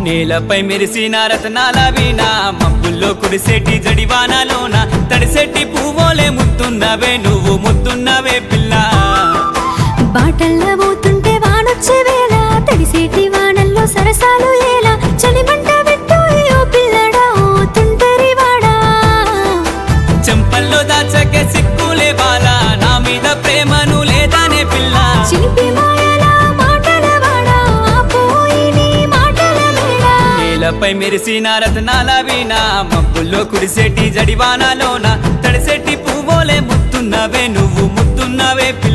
నేలపై మెరిసిన రతనాల వీణ మబ్బుల్లో కురిసేటి జడివానలోన తడిసెట్టి పువ్వులే ముత్తున్నవే నువ్వు ముత్తున్నవే పిల్ల బాటల్లో పోతుంటే వానొచ్చే వేళ తడిసేటి వానల్లో సరసాలు ఏలా చలిమంట పెట్టు ఓ పిల్లడా ఓ తుంటరి వాడా చెంపల్లో దాచకే సిక్కులే బాల నా మీద ప్రేమను లేదానే పిల్ల చిలిపి మాయల మాటల వాడా ఆపోయి నీ మాటల మేడ నేలపై మెరిసిన రతనాల వీణ మబ్బుల్లో కురిసేటి జడివానలోన తడిసెట్టి పువ్వులే ముత్తున్నవే నువ్వు ముత్తున్నవే పిల్ల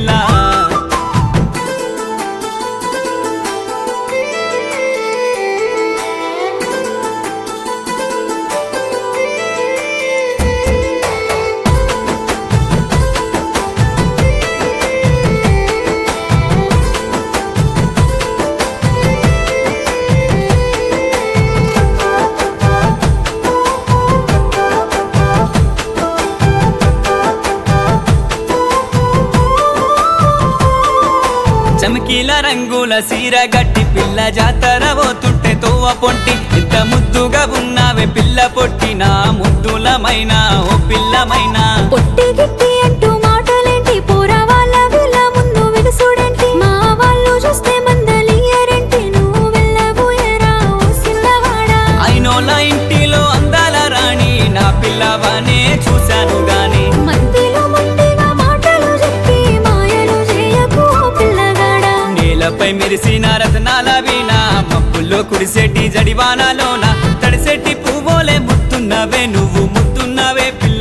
చమకీల రంగుల సీర గట్టి పిల్ల జాతర పోతుంటే తోవ పొంటి ఇంత ముద్దుగా ఉన్నావే పిల్ల పొట్టిన ముద్దులమైన ఓ పిల్లమైన పొట్టి గిట్టి అంటూ మాటలేంటి పోరా వాళ్ళ వీళ్ళ ముందు విడుసుడేంటి మా వాళ్ళు చూస్తే మందలియరేంటి నువ్వు వెళ్ళబోయేరా ఓ సిల్లవాడా అయినోళ్ళ ఇంటిలో అందాల రాణి నా పిల్లవనే చూశాను గాని మధ్యలో మొండిగా మాటలు చెప్పి మాయలు చేయకు ఓ పిల్లగాడా నేలపై మెరిసిన రతనాల వీణ మబ్బుల్లో కురిసేటి జడివానలోన తడిసెట్టి పువ్వులే ముత్తున్నవే నువ్వు ముత్తున్నవే పిల్ల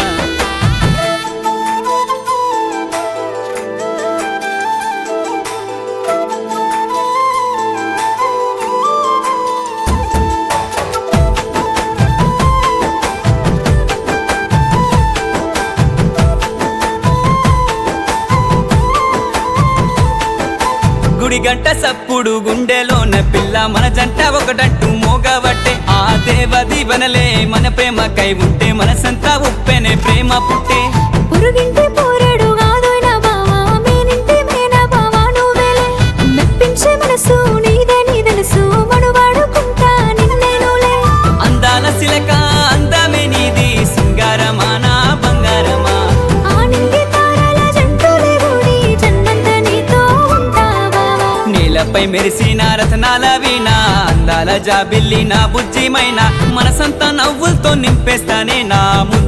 గుడి గంట సప్పుడు గుండెలోన పిల్ల మన జంట ఒకటట్టు మోగబట్టే ఆ దేవ దీవెనలే మన ప్రేమకై ఉంటే మనసంతా ఉప్పెనే ప్రేమ పుట్టే పురుగింటి పోరడు కాదోయిన బావా మేనింటి మేన బావా నువ్వేలే మెప్పించే మనసు నీదని తెలుసు మనువాడుకుంటా నిన్నేనులే అందాల సిలక అందమే నీది సింగారమానా బంగారమా ఆ నింగి తారల జంతులే గుడి జన్మంత నీతో ఉంటా బావా నేలపై మెరిసిన రతనాల వీణ అందాల జాబిల్లి నా బుజ్జిమైన మనసంతా నవ్వులతో నింపేస్తానే నా